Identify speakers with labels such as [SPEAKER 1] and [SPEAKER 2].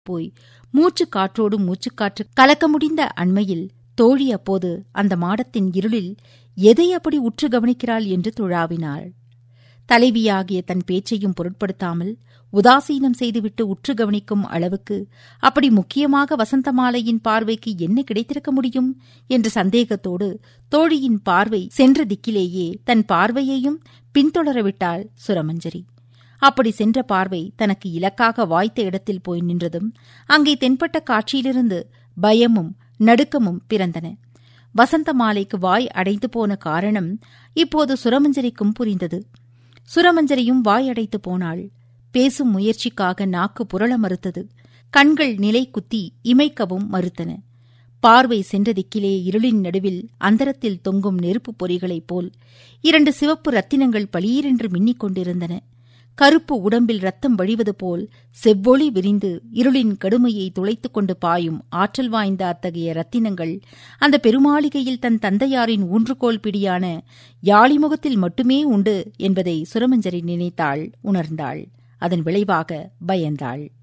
[SPEAKER 1] போய் மூச்சு காற்றோடு மூச்சுக்காற்று கலக்க முடிந்த அண்மையில் தோழி அப்போது அந்த மாடத்தின் இருளில் எதை அப்படி உற்று கவனிக்கிறாள் என்று துழாவினாள் தலைவியாகிய தன் பேச்சையும் பொருட்படுத்தாமல் உதாசீனம் செய்துவிட்டு உற்று கவனிக்கும் அளவுக்கு அப்படி முக்கியமாக வசந்தமாலையின் பார்வைக்கு என்ன கிடைத்திருக்க முடியும் என்ற சந்தேகத்தோடு தோழியின் பார்வை சென்ற திக்கிலேயே தன் பார்வையையும் பின்தொடரவிட்டாள் சுரமஞ்சரி அப்படி சென்ற பார்வை தனக்கு இலக்காக வாய்த்த இடத்தில் போய் நின்றதும் அங்கே தென்பட்ட காட்சியிலிருந்து பயமும் நடுக்கமும் பிறந்தன வசந்த மாலைக்கு வாய் அடைத்து போன காரணம் இப்போது சுரமஞ்சரிக்கும் புரிந்தது சுரமஞ்சரியும் வாய் அடைத்து போனாள் பேசும் முயற்சிக்காக நாக்கு புரள மறுத்தது கண்கள் நிலை குத்தி இமைக்கவும் மறுத்தன பார்வை சென்ற திக்கிலே இருளின் நடுவில் அந்தரத்தில் தொங்கும் நெருப்புப் பொறிகளைப் போல் இரண்டு சிவப்பு ரத்தினங்கள் பளீரென்று மின்னிக் கொண்டிருந்தன கருப்பு உடம்பில் ரத்தம் வழிவது போல் செவ்வொளி விரிந்து இருளின் கடுமையை துளைத்துக் கொண்டு பாயும் ஆற்றல் வாய்ந்த அத்தகைய ரத்தினங்கள் அந்த பெருமாளிகையில் தன் தந்தையாரின் ஊன்றுகோல் பிடியான யாழிமுகத்தில் மட்டுமே உண்டு என்பதை சுரமஞ்சரி நினைத்தாள் உணர்ந்தாள் அதன் விளைவாக பயந்தாள்